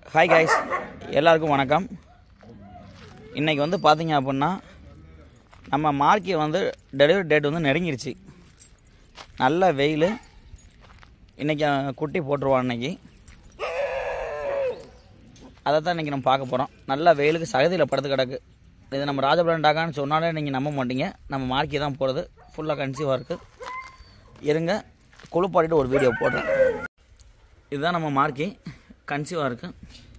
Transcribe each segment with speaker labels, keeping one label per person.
Speaker 1: hi guys எல்லாருக்கும் வணக்கம் இன்றைக்கி வந்து பார்த்தீங்க அப்படின்னா நம்ம மார்க்கி வந்து டெலிவரி டேட் வந்து நெருங்கிருச்சு நல்ல வெயில் இன்றைக்கி குட்டி போட்டுருவான் இன்னைக்கு அதை தான் இன்றைக்கி நம்ம பார்க்க போகிறோம் நல்ல வெயிலுக்கு சகதியில் படுத்து கிடக்கு இது நம்ம ராஜபுரம் டாக்கான்னு சொன்னாலே நீங்கள் நம்ப மாட்டீங்க நம்ம மார்க்கி தான் போகிறது ஃபுல்லாக கன்சீவாக இருக்குது இருங்க குளிப்பாட்டிட்டு ஒரு வீடியோ போடுறேன் இதுதான் நம்ம மார்க்கி கன்சீவாக இருக்குது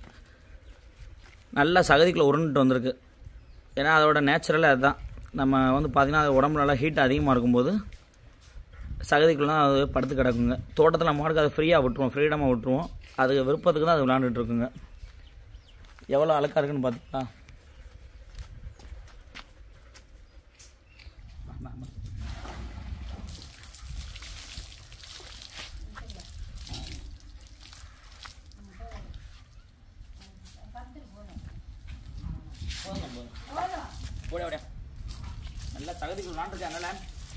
Speaker 1: நல்ல சகதிக்குள்ளே உருண்டுட்டு வந்திருக்கு ஏன்னா அதோட நேச்சுரலே அதுதான் நம்ம வந்து பார்த்திங்கன்னா அது உடம்புல நல்லா ஹீட் அதிகமாக இருக்கும்போது சகதிக்குள்ளே தான் அது படுத்து கிடக்குங்க தோட்டத்தில் மாடுக்கு அதை ஃப்ரீயாக விட்டுருவோம் ஃப்ரீடமாக விட்டுருவோம் அது விருப்பத்துக்கு தான் அது விளாண்டுட்டு இருக்குங்க எவ்வளோ அழுக்காக இருக்குன்னு பார்த்தீங்களா ஓடியா ஓடியா நல்லா சகதிக்குள்ள விளாண்டுருக்கேன் அதனால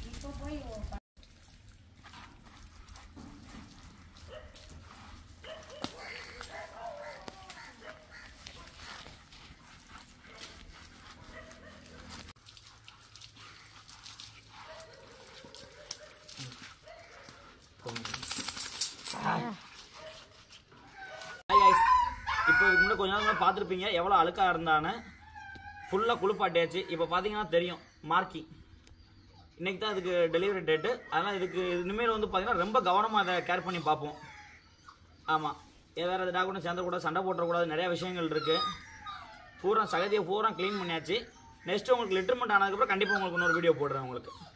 Speaker 1: ஹாய் guys இப்போ இதுக்கு முன்னாடி கொஞ்ச நாள் முன்னாடி பார்த்துருப்பீங்க எவ்வளோ அழுக்காக இருந்தான்னு ஃபுல்லாக குளிப்பாட்டியாச்சு இப்போ பார்த்தீங்கன்னா தெரியும் மார்க்கி இன்னைக்கு தான் இதுக்கு டெலிவரி டேட்டு அதனால் இதுக்கு இனிமேல் வந்து பார்த்தீங்கன்னா ரொம்ப கவனமாக அதை கேர் பண்ணி பார்ப்போம் ஆமாம் ஏ வேறு டாக் கூட சேர்ந்தக்கூடாது சண்டை போட்டுறக்கூடாது நிறையா விஷயங்கள் இருக்குது பூரா சகதியை பூரா க்ளீன் பண்ணியாச்சு நெக்ஸ்ட் உங்களுக்கு லிட்டர்மெண்ட் ஆனதுக்கப்புறம் கண்டிப்பாக உங்களுக்கு இன்னொரு வீடியோ போடுறேன் உங்களுக்கு